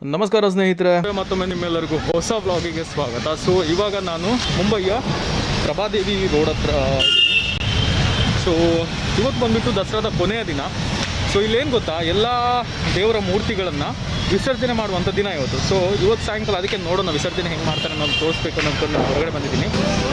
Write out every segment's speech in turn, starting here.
ನಮಸ್ಕಾರ ಸ್ನೇಹಿತರೆ ಮತ್ತೊಮ್ಮೆ ನಿಮ್ಮೆಲ್ಲರಿಗೂ ಹೊಸ ವ್ಲಾಗಿಗೆ ಸ್ವಾಗತ ಸೊ ಇವಾಗ ನಾನು ಮುಂಬೈಯ ಪ್ರಭಾದೇವಿ ರೋಡ್ ಹತ್ರ ಸೊ ಇವತ್ತು ಬಂದ್ಬಿಟ್ಟು ದಸರಾದ ಕೊನೆಯ ದಿನ ಸೊ ಇಲ್ಲೇನು ಗೊತ್ತಾ ಎಲ್ಲ ದೇವರ ಮೂರ್ತಿಗಳನ್ನು ವಿಸರ್ಜನೆ ಮಾಡುವಂಥ ದಿನ ಇವತ್ತು ಸೊ ಇವತ್ತು ಸಾಯಂಕಾಲ ಅದಕ್ಕೆ ನೋಡೋಣ ವಿಸರ್ಜನೆ ಹೆಂಗೆ ಮಾಡ್ತಾರೆ ಅನ್ನೋದು ತೋರಿಸ್ಬೇಕು ಅನ್ನೋದು ನಾನು ಹೊರಗಡೆ ಬಂದಿದ್ದೀನಿ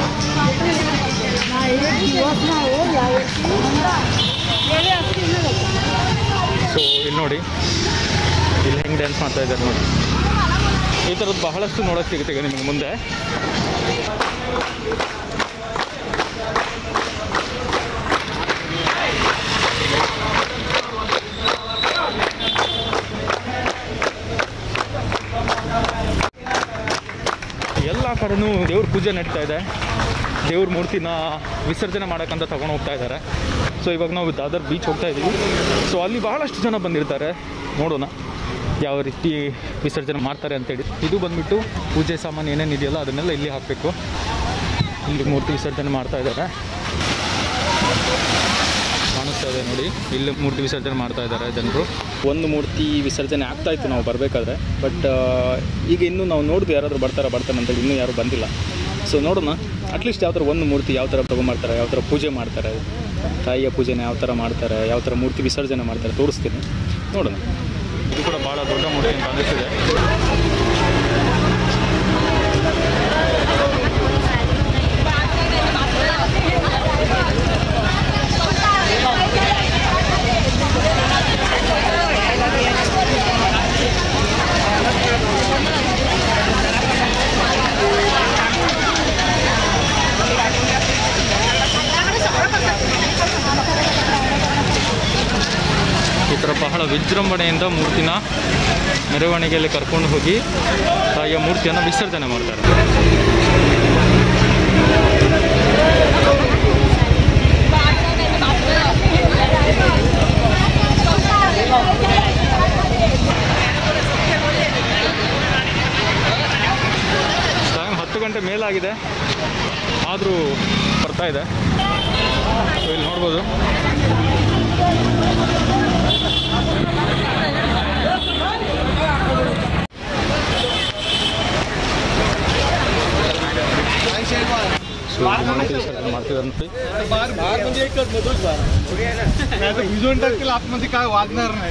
ಸೊ ಇಲ್ಲಿ ನೋಡಿ ಇಲ್ಲಿ ಹೆಂಗೆ ಡ್ಯಾನ್ಸ್ ಮಾಡ್ತಾ ಇದ್ದಾರೆ ನೋಡಿ ಈ ಥರದ್ದು ಬಹಳಷ್ಟು ನೋಡೋಕ್ಕೆ ಸಿಗುತ್ತೆ ಈಗ ನಿಮಗೆ ಮುಂದೆ ಎಲ್ಲ ಕಡೆನೂ ದೇವ್ರ ಪೂಜೆ ನಡೀತಾ ಇದೆ ದೇವ್ರ ಮೂರ್ತಿನ ವಿಸರ್ಜನೆ ಮಾಡೋಕ್ಕಂತ ತಗೊಂಡು ಹೋಗ್ತಾ ಇದ್ದಾರೆ ಸೊ ಇವಾಗ ನಾವು ದಾದರ್ ಬೀಚ್ ಹೋಗ್ತಾ ಇದ್ದೀವಿ ಸೊ ಅಲ್ಲಿ ಬಹಳಷ್ಟು ಜನ ಬಂದಿರ್ತಾರೆ ನೋಡೋಣ ಯಾವ ರೀತಿ ವಿಸರ್ಜನೆ ಮಾಡ್ತಾರೆ ಅಂತೇಳಿ ಇದು ಬಂದ್ಬಿಟ್ಟು ಪೂಜೆ ಸಾಮಾನು ಏನೇನು ಇದೆಯಲ್ಲ ಅದನ್ನೆಲ್ಲ ಇಲ್ಲಿ ಹಾಕಬೇಕು ಇಲ್ಲಿ ಮೂರ್ತಿ ವಿಸರ್ಜನೆ ಮಾಡ್ತಾ ಇದ್ದಾರೆ ಕಾಣಿಸ್ತಾ ಇದೆ ನೋಡಿ ಇಲ್ಲಿ ಮೂರ್ತಿ ವಿಸರ್ಜನೆ ಮಾಡ್ತಾ ಇದ್ದಾರೆ ಜನರು ಒಂದು ಮೂರ್ತಿ ವಿಸರ್ಜನೆ ಆಗ್ತಾ ಇತ್ತು ನಾವು ಬರಬೇಕಾದ್ರೆ ಬಟ್ ಈಗ ಇನ್ನೂ ನಾವು ನೋಡಿದ್ವಿ ಯಾರಾದರೂ ಬರ್ತಾರೆ ಬರ್ತಾರೆ ಅಂತೇಳಿ ಇನ್ನೂ ಯಾರು ಬಂದಿಲ್ಲ ಸೊ ನೋಡೋಣ ಅಟ್ಲೀಸ್ಟ್ ಯಾವ ಥರ ಒಂದು ಮೂರ್ತಿ ಯಾವ ಥರ ತೊಗೊಂಬರ್ತಾರೆ ಯಾವ ಥರ ಪೂಜೆ ಮಾಡ್ತಾರೆ ತಾಯಿಯ ಪೂಜೆನ ಯಾವ ಥರ ಮಾಡ್ತಾರೆ ಯಾವ ಥರ ಮೂರ್ತಿ ವಿಸರ್ಜನೆ ಮಾಡ್ತಾರೆ ತೋರಿಸ್ತೀನಿ ನೋಡೋಣ ಇದು ಕೂಡ ಭಾಳ ದೊಡ್ಡ ಮೂರ್ತಿ ಅಂತ ಅನಿಸ್ತಿದೆ ಈ ಥರ ಬಹಳ ವಿಜೃಂಭಣೆಯಿಂದ ಮೂರ್ತಿನ ಮೆರವಣಿಗೆಯಲ್ಲಿ ಕರ್ಕೊಂಡು ಹೋಗಿ ತಾಯಿಯ ಮೂರ್ತಿಯನ್ನು ವಿಸರ್ಜನೆ ಮಾಡ್ತಾರೆ ಟೈಮ್ ಹತ್ತು ಗಂಟೆ ಮೇಲಾಗಿದೆ ಆದರೂ ಬರ್ತಾ ಇದೆ ಸೊ ಇಲ್ಲಿ ನೋಡ್ಬೋದು ಸೊ ಇಲ್ಲಿ ಮೂರ್ತಿ ವಿಸರ್ಜನೆ ಮಾಡ್ತಿದ್ದಾರೆ ನೋಡಿ बाहेर म्हणजे एकच मधूच बाहेर नाही तर भिजवून टाकतील आतमध्ये काय वाजणार नाही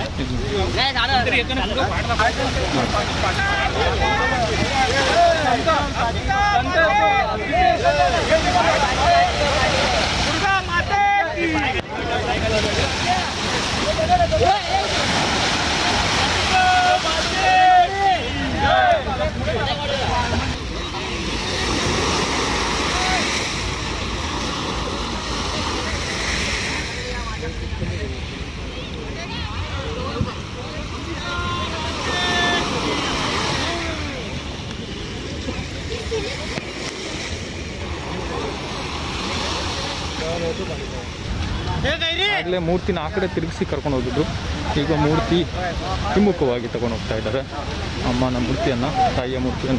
ಆಗಲೇ ಮೂರ್ತಿನ ಆ ಕಡೆ ತಿರುಗಿಸಿ ಕರ್ಕೊಂಡು ಹೋಗಿದ್ರು ಈಗ ಮೂರ್ತಿ ಹಿಮ್ಮುಖವಾಗಿ ತಗೊಂಡು ಹೋಗ್ತಾ ಇದ್ದಾರೆ ಅಮ್ಮನ ಮೂರ್ತಿಯನ್ನು ತಾಯಿಯ ಮೂರ್ತಿಯನ್ನು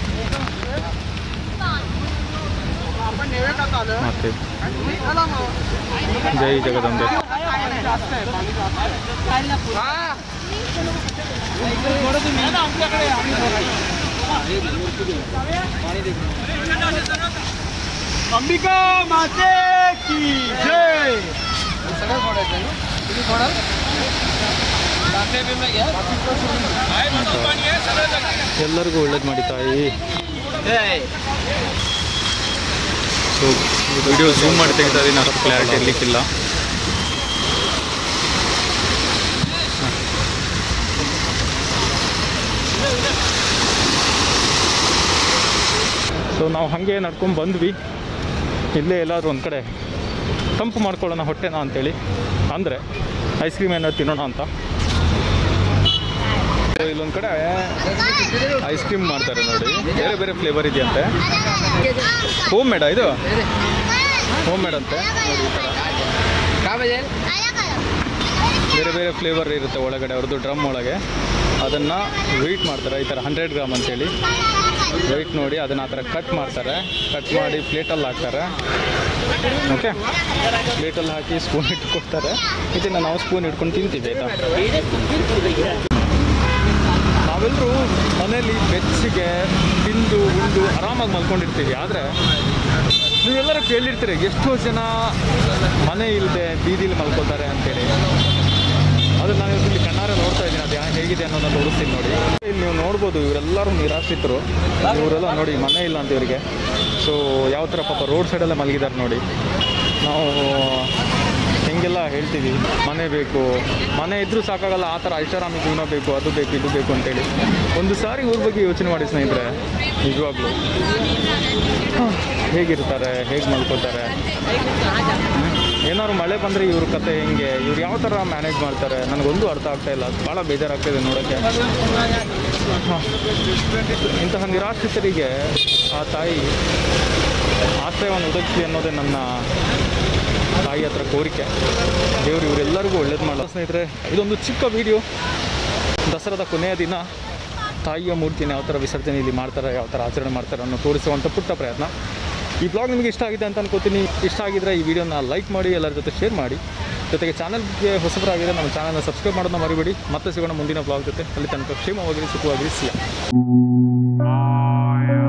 ಮತ್ತೆ ಜೈ ಜಗದಂಬೆ अंबिका माते की जय ಎಲ್ಲರಿಗೂ ಒಳ್ಳೇದು ಮಾಡಿ ತಾಯಿ ಸೊ ವಿಡಿಯೋ ಝೂಮ್ ಮಾಡಿ ತೆಗಿತಾ ಇದ್ದೀನಿ ಅಷ್ಟು ಕ್ಲಾರಿಟಿ ಇರಲಿಕ್ಕಿಲ್ಲ ಸೊ ನಾವು ಹಾಗೆ ನಡ್ಕೊಂಡು ಬಂದ್ವಿ ಇಲ್ಲೇ ಎಲ್ಲಾದರೂ ಒಂದು ಕಡೆ ತಂಪು ಮಾಡ್ಕೊಳ್ಳೋಣ ಹೊಟ್ಟೆನ ಅಂತೇಳಿ ಅಂದರೆ ಐಸ್ ಕ್ರೀಮ್ ಏನಾದ್ರು ತಿನ್ನೋಣ ಅಂತ ಸೊ ಇಲ್ಲೊಂದು ಕಡೆ ಐಸ್ ಕ್ರೀಮ್ ಮಾಡ್ತಾರೆ ನೋಡಿ ಬೇರೆ ಬೇರೆ ಫ್ಲೇವರ್ ಇದೆಯಂತೆ ಹೋಮ್ ಮೇಡ ಇದು ಹೋಮ್ ಮೇಡ್ ಅಂತೆ ನೋಡಿ ಈ ಥರ ಬೇರೆ ಬೇರೆ ಫ್ಲೇವರ್ ಇರುತ್ತೆ ಒಳಗಡೆ ಅವ್ರದ್ದು ಡ್ರಮ್ ಒಳಗೆ ಅದನ್ನು ವೆಯ್ಟ್ ಮಾಡ್ತಾರೆ ಈ ಥರ ಹಂಡ್ರೆಡ್ ಗ್ರಾಮ್ ಅಂತೇಳಿ ವೆಯ್ಟ್ ನೋಡಿ ಅದನ್ನು ಆ ಥರ ಕಟ್ ಮಾಡ್ತಾರೆ ಕಟ್ ಮಾಡಿ ಪ್ಲೇಟಲ್ಲಿ ಹಾಕ್ತಾರೆ ಓಕೆ ಪ್ಲೇಟಲ್ಲಿ ಹಾಕಿ ಸ್ಪೂನ್ ಇಟ್ಟು ಕೊಡ್ತಾರೆ ಇದನ್ನು ನಾವು ಸ್ಪೂನ್ ಇಟ್ಕೊಂಡು ತಿಂತೀವಿ ಆಯಿತಾ ನಾವೆಲ್ಲರೂ ಮನೇಲಿ ಬೆಚ್ಚಿಗೆ ತಿಂದು ಉಂಡು ಆರಾಮಾಗಿ ಮಲ್ಕೊಂಡಿರ್ತೀವಿ ಆದರೆ ನೀವೆಲ್ಲರೂ ಕೇಳಿರ್ತೀರಿ ಎಷ್ಟೋ ಜನ ಮನೆ ಇಲ್ಲದೆ ಬೀದಿಲಿ ಮಲ್ಕೊತಾರೆ ಅಂತೇಳಿ ಅದು ನಾನು ಇವತ್ತು ಇಲ್ಲಿ ಕಣ್ಣಾರೆ ನೋಡ್ತಾ ಇದ್ದೀನಿ ಅದು ಯಾ- ಹೇಗಿದೆ ಅನ್ನೋದನ್ನ ತೋರಿಸ್ತೀನಿ ನೋಡಿ ಇಲ್ಲಿ ನೀವು ನೋಡ್ಬೋದು ಇವರೆಲ್ಲರೂ ನಿರಾಶ್ರಿತರು ಇವರೆಲ್ಲ ನೋಡಿ ಮನೆ ಇಲ್ಲ ಅಂತ ಇವರಿಗೆ ಸೊ ಯಾವ ಥರ ಪಾಪ ರೋಡ್ ಸೈಡಲ್ಲೇ ಮಲಗಿದ್ದಾರೆ ನೋಡಿ ನಾವು ಹೆಂಗೆಲ್ಲ ಹೇಳ್ತೀವಿ ಮನೆ ಬೇಕು ಮನೆ ಇದ್ರೂ ಸಾಕಾಗಲ್ಲ ಆ ಥರ ಐಷಾರಾಮಿ ಜೀವನ ಬೇಕು ಅದು ಬೇಕು ಇದು ಬೇಕು ಅಂತೇಳಿ ಒಂದು ಸಾರಿ ಊರ ಬಗ್ಗೆ ಯೋಚನೆ ಮಾಡಿ ಸ್ನೇಹಿತರೆ ನಿಜವಾಗ್ಲೂ ಹೇಗಿರ್ತಾರೆ ಹೇಗೆ ಮಲ್ಕೋತಾರೆ ಏನಾದ್ರು ಮಳೆ ಬಂದರೆ ಇವ್ರ ಕತೆ ಹೆಂಗೆ ಇವ್ರು ಯಾವ ಥರ ಮ್ಯಾನೇಜ್ ಮಾಡ್ತಾರೆ ನನಗೊಂದು ಅರ್ಥ ಆಗ್ತಾ ಇಲ್ಲ ಭಾಳ ಬೇಜಾರಾಗ್ತಾಯಿದೆ ನೋಡೋಕ್ಕೆ ಹ. ಇಂತಹ ನಿರಾಶ್ರಿತರಿಗೆ ಆ ತಾಯಿ ಆಶ್ರಯವನ್ನು ಒದಗಿಸಿ ಅನ್ನೋದೇ ನನ್ನ ತಾಯಿ ಹತ್ರ ಕೋರಿಕೆ ದೇವರು ಇವರೆಲ್ಲರಿಗೂ ಒಳ್ಳೇದು ಮಾಡೋ ಸ್ನೇಹಿತರೆ ಇದೊಂದು ಚಿಕ್ಕ ವಿಡಿಯೋ ದಸರಾದ ಕೊನೆಯ ದಿನ ತಾಯಿಯ ಮೂರ್ತಿನ ಯಾವ ಥರ ವಿಸರ್ಜನೆ ಇಲ್ಲಿ ಮಾಡ್ತಾರೆ ಯಾವ ಥರ ಆಚರಣೆ ಮಾಡ್ತಾರೆ ಅನ್ನೋ ತೋರಿಸುವಂಥ ಪುಟ್ಟ ಪ್ರಯತ್ನ ಈ ಬ್ಲಾಗ್ ನಿಮಗೆ ಇಷ್ಟ ಆಗಿದೆ ಅಂತ ಅನ್ಕೋತೀನಿ ಇಷ್ಟ ಆಗಿದ್ರೆ ಈ ವಿಡಿಯೋನ ಲೈಕ್ ಮಾಡಿ ಎಲ್ಲರ ಜೊತೆ ಶೇರ್ ಮಾಡಿ ಜೊತೆಗೆ ಚಾನಲ್ಗೆ ಹೊಸಬರಾಗಿದ್ರೆ ನಮ್ಮ ಚಾನಲ್ನ ಸಬ್ಸ್ಕ್ರೈಬ್ ಮಾಡೋದನ್ನ ಮರಿಬೇಡಿ ಮತ್ತೆ ಸಿಗೋಣ ಮುಂದಿನ ಬ್ಲಾಗ್ ಜೊತೆ ಅಲ್ಲಿ ತನಕ ಕ್ಷೇಮವಾಗಿರಿ ಸುಖವಾಗಿರಿ ಸಿಯಾ